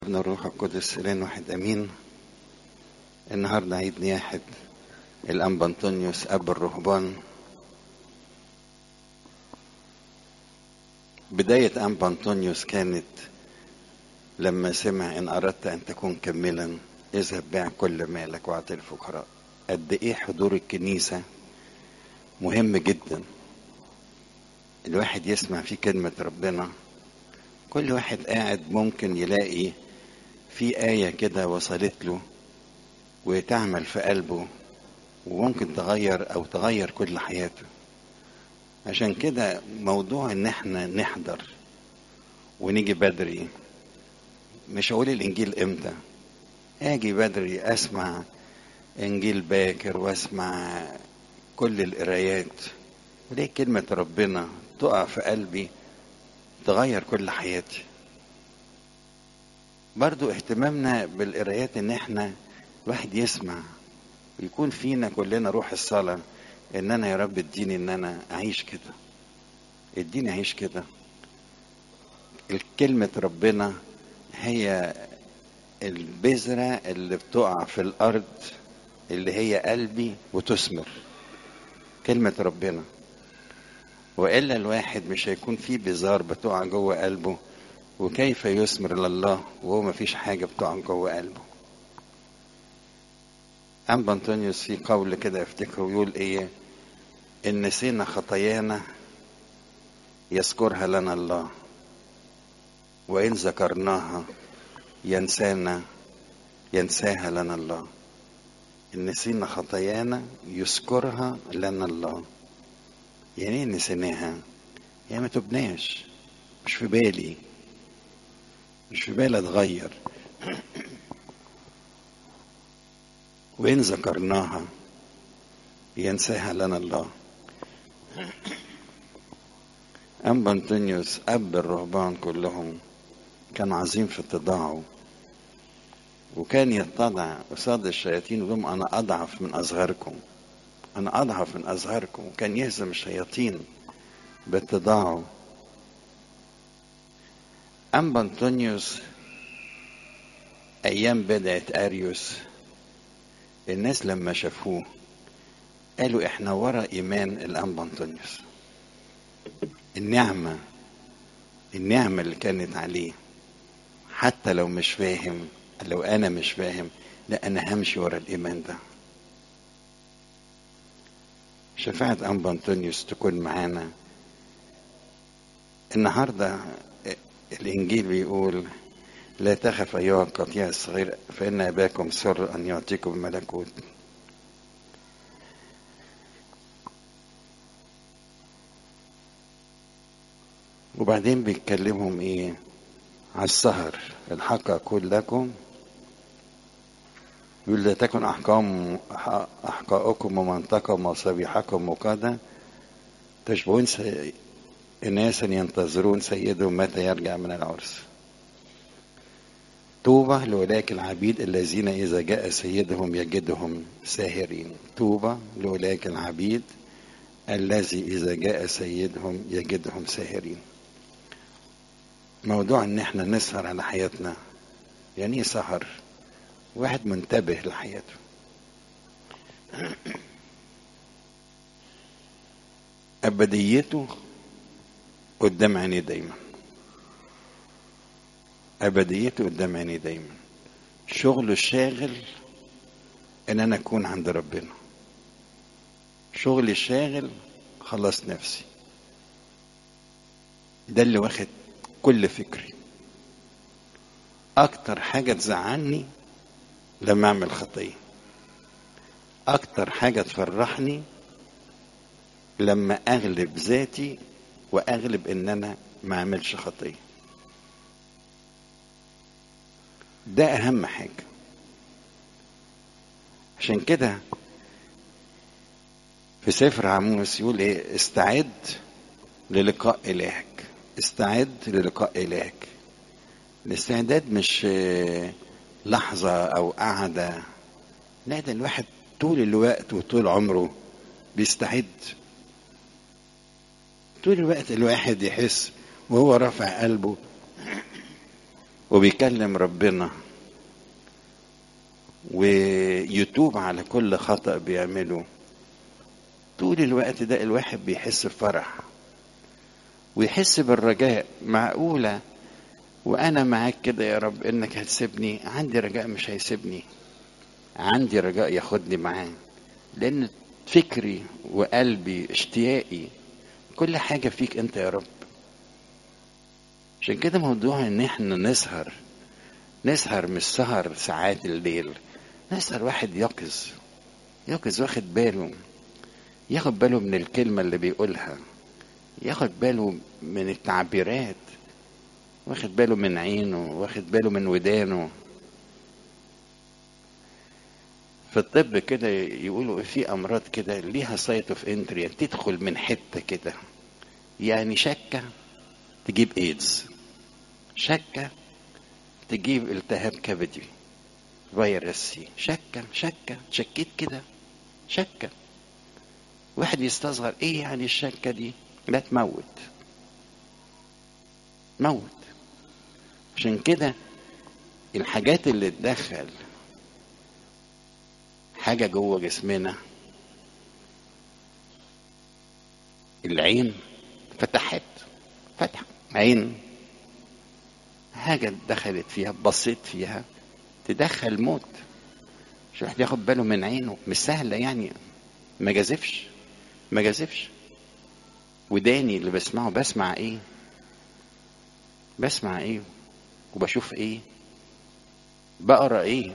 ابن الروح القدس إلين واحد أمين النهاردة عيد نياحة الأنبا أنطونيوس أب الرهبان بداية أنبا أنطونيوس كانت لما سمع إن أردت أن تكون كملا اذهب بيع كل مالك واعطي الفقراء قد إيه حضور الكنيسة مهم جدا الواحد يسمع فيه كلمة ربنا كل واحد قاعد ممكن يلاقي في آية كده وصلت له وتعمل في قلبه وممكن تغير أو تغير كل حياته عشان كده موضوع إن احنا نحضر ونيجي بدري مش هقول الإنجيل إمتى أجي بدري أسمع إنجيل باكر وأسمع كل القرايات وليه كلمة ربنا تقع في قلبي تغير كل حياتي برضو اهتمامنا بالقرايات ان احنا الواحد يسمع ويكون فينا كلنا روح الصلاة ان انا يا رب اديني ان انا اعيش كده اديني اعيش كده الكلمة ربنا هي البذرة اللي بتقع في الارض اللي هي قلبي وتثمر كلمة ربنا والا الواحد مش هيكون فيه بزار بتقع جوه قلبه وكيف يثمر لله وهو ما فيش حاجه بتقع جوه قلبه أنبا أنطونيوس في قول كده افتكره يقول ايه ان نسينا خطايانا يذكرها لنا الله وان ذكرناها ينسانا ينساها لنا الله ان نسينا خطايانا يذكرها لنا الله يعني ايه نسيناها يعني ما تبناش مش في بالي مش في بالي اتغير وإن ذكرناها ينساها لنا الله أنبا أنطونيوس أب الرهبان كلهم كان عظيم في اتضاعه وكان يتضع قصاد الشياطين ويقول أنا أضعف من أصغركم أنا أضعف من أصغركم وكان يهزم الشياطين باتضاعه أنبا أنطونيوس أيام بدأت أريوس الناس لما شافوه قالوا إحنا ورا إيمان الأنبا أنطونيوس النعمة النعمة اللي كانت عليه حتى لو مش فاهم لو أنا مش فاهم لا أنا همشي ورا الإيمان ده شفاعة أنبا أنطونيوس تكون معانا النهاردة الإنجيل بيقول لا تخف أيها القطيع الصغير فإن أباكم سر أن يعطيكم الملكوت وبعدين بيتكلمهم إيه على السهر الحق أقول لكم يقول لا تكن أحكام أحقاؤكم ومنطقكم وصبيحكم وكذا تشبهون سي... ناسا ينتظرون سيدهم متى يرجع من العرس طوبى لأولئك العبيد الذين إذا جاء سيدهم يجدهم ساهرين طوبى لأولئك العبيد الذي إذا جاء سيدهم يجدهم ساهرين موضوع ان احنا نسهر على حياتنا يعني ايه سهر واحد منتبه لحياته أبديته قدام عينيه دايما أبديته قدام عينيه دايما شغله الشاغل إن أنا أكون عند ربنا شغلي الشاغل خلص نفسي ده اللي واخد كل فكري أكتر حاجة تزعلني لما أعمل خطية أكتر حاجة تفرحني لما أغلب ذاتي وأغلب إن أنا ما أعملش خطية ده أهم حاجة عشان كده في سفر عموس يقول إيه استعد للقاء إلهك استعد للقاء إلهك الاستعداد مش لحظة أو قعدة لا ده الواحد طول الوقت وطول عمره بيستعد طول الوقت الواحد يحس وهو رافع قلبه وبيكلم ربنا ويتوب على كل خطأ بيعمله طول الوقت ده الواحد بيحس بفرح ويحس بالرجاء معقولة وأنا معاك كده يا رب إنك هتسيبني عندي رجاء مش هيسيبني عندي رجاء ياخدني معاه لأن فكري وقلبي اشتياقي كل حاجة فيك أنت يا رب عشان كده موضوع إن إحنا نسهر نسهر مش سهر ساعات الليل نسهر واحد يقظ يقظ واخد باله ياخد باله من الكلمة اللي بيقولها ياخد باله من التعبيرات واخد باله من عينه واخد باله من ودانه في الطب كده يقولوا في امراض كده ليها سايت اوف انتري تدخل من حته كده يعني شكه تجيب ايدز شكه تجيب التهاب كبدي فيروس سي شكه شكه شكيت كده شكه واحد يستصغر ايه يعني الشكه دي لا تموت موت عشان كده الحاجات اللي تدخل حاجة جوه جسمنا العين فتحت فتح عين حاجة دخلت فيها بصيت فيها تدخل موت مش واحد ياخد باله من عينه مش سهلة يعني ما جازفش ما جازفش وداني اللي بسمعه بسمع ايه بسمع ايه وبشوف ايه بقرا ايه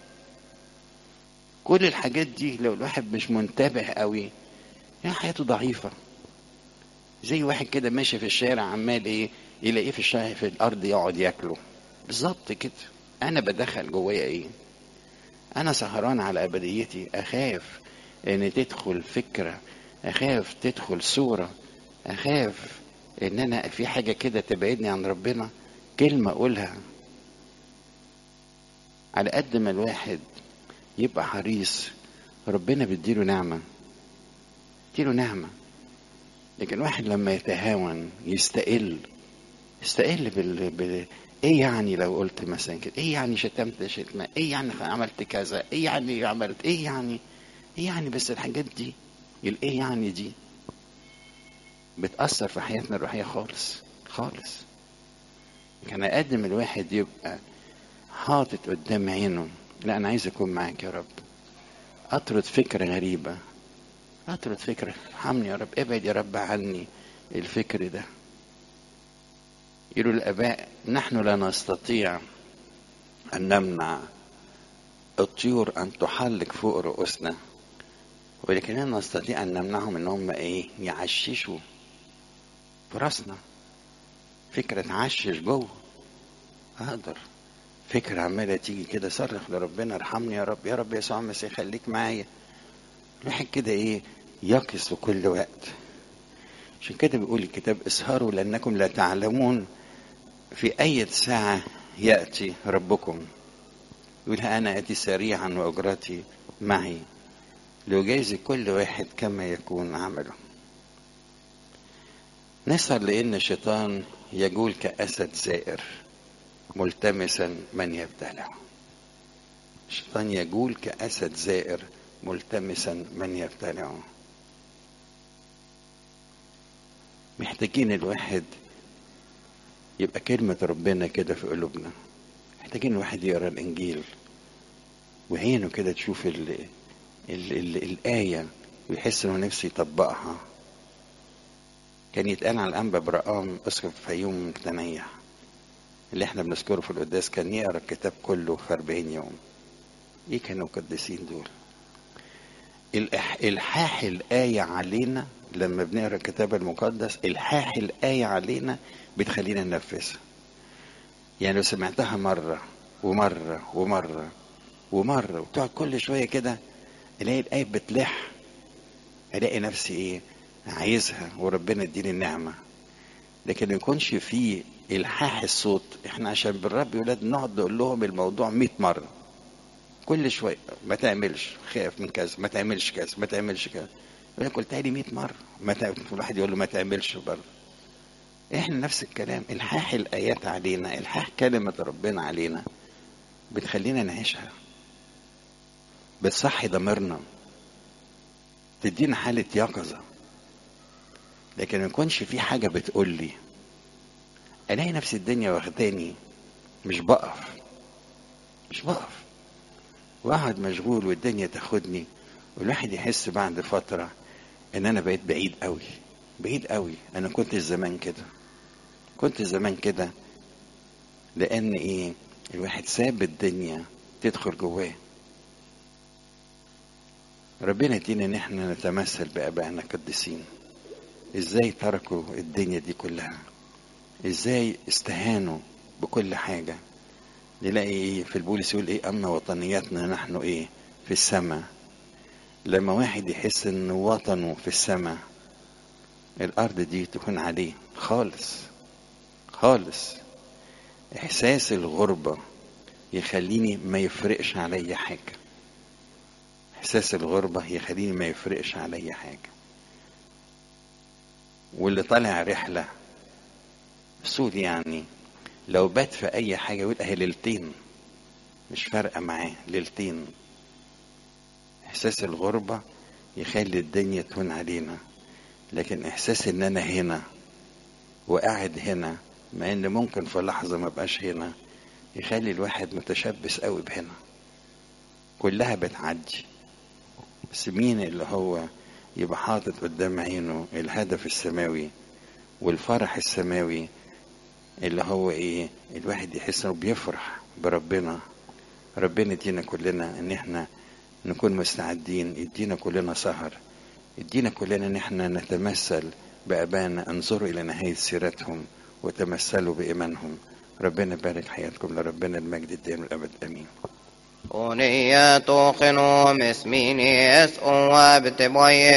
كل الحاجات دي لو الواحد مش منتبه قوي يعني حياته ضعيفة زي واحد كده ماشي في الشارع عمال ايه يلاقيه في الشارع في الارض يقعد ياكله بالظبط كده انا بدخل جوايا ايه انا سهران على ابديتي اخاف ان تدخل فكرة اخاف تدخل صورة اخاف ان انا في حاجة كده تبعدني عن ربنا كلمة اقولها على قد ما الواحد يبقى حريص ربنا بيديله نعمة بيديله نعمة لكن واحد لما يتهاون يستقل يستقل بال... بال... ايه يعني لو قلت مثلا كده ايه يعني شتمت شتمة ايه يعني عملت كذا ايه يعني عملت ايه يعني ايه يعني بس الحاجات دي الايه يعني دي بتأثر في حياتنا الروحية خالص خالص كان أقدم الواحد يبقى حاطط قدام عينه لا أنا عايز أكون معاك يا رب أطرد فكرة غريبة أطرد فكرة ارحمني يا رب ابعد يا رب عني الفكر ده يقولوا الآباء نحن لا نستطيع أن نمنع الطيور أن تحلق فوق رؤوسنا ولكننا نستطيع أن نمنعهم إن هم إيه يعششوا في راسنا فكرة تعشش جوه أقدر فكرة عمالة تيجي كده صرخ لربنا ارحمني يا رب يا رب يسوع المسيح خليك معايا الواحد كده ايه يقظ في كل وقت عشان كده بيقول الكتاب اسهروا لانكم لا تعلمون في اي ساعة يأتي ربكم يقول انا اتي سريعا واجرتي معي ليجازي كل واحد كما يكون عمله نسأل لأن الشيطان يجول كأسد زائر ملتمسا من يبتلعه الشيطان يجول كأسد زائر ملتمسا من يبتلعه محتاجين الواحد يبقى كلمة ربنا كده في قلوبنا محتاجين الواحد يقرا الإنجيل وعينه كده تشوف ال ال ال الآية ويحس إنه نفسه يطبقها كان يتقال على الأنبا برقام أسقف فيوم تنيح اللي احنا بنذكره في القداس كان يقرا الكتاب كله في 40 يوم ايه كانوا القديسين دول الإح... الحاح الآية علينا لما بنقرا الكتاب المقدس الحاح الآية علينا بتخلينا ننفذها يعني لو سمعتها مرة ومرة ومرة ومرة وتقعد كل شوية كده الاقي الآية بتلح الاقي نفسي ايه عايزها وربنا يديني النعمة لكن ما يكونش فيه الحاح الصوت احنا عشان بالرب ولاد نقعد نقول لهم الموضوع 100 مرة كل شوية ما تعملش خاف من كذا ما تعملش كذا ما تعملش كذا يقول لك قلتها لي 100 مرة ما تعمل الواحد يقول له ما تعملش برضه احنا نفس الكلام الحاح الايات علينا الحاح كلمة ربنا علينا بتخلينا نعيشها بتصحي ضميرنا تدينا حالة يقظة لكن ما يكونش في حاجة بتقول لي الاقي نفس الدنيا واخداني مش بقف مش بقف واقعد مشغول والدنيا تاخدني والواحد يحس بعد فترة ان انا بقيت بعيد قوي بعيد قوي انا كنت زمان كده كنت زمان كده لان ايه الواحد ساب الدنيا تدخل جواه ربنا يدينا ان احنا نتمثل بابائنا القديسين ازاي تركوا الدنيا دي كلها ازاي استهانوا بكل حاجة نلاقي ايه في البولس يقول ايه اما وطنياتنا نحن ايه في السماء لما واحد يحس ان وطنه في السماء الارض دي تكون عليه خالص خالص احساس الغربة يخليني ما يفرقش عليا حاجة احساس الغربة يخليني ما يفرقش عليا حاجة واللي طالع رحلة سود يعني لو بات في اي حاجة يقول اهي ليلتين مش فارقة معاه ليلتين احساس الغربة يخلي الدنيا تهون علينا لكن احساس ان انا هنا وقاعد هنا مع ان ممكن في لحظة ما بقاش هنا يخلي الواحد متشبث قوي بهنا كلها بتعدي بس مين اللي هو يبقى حاطط قدام عينه الهدف السماوي والفرح السماوي اللي هو ايه الواحد يحس انه بيفرح بربنا ربنا يدينا كلنا ان احنا نكون مستعدين يدينا كلنا سهر يدينا كلنا ان احنا نتمثل بابانا انظروا الى نهايه سيرتهم وتمثلوا بايمانهم ربنا يبارك حياتكم لربنا المجد الدائم والابد امين Oniyatu khinu mismini es uwa biteboye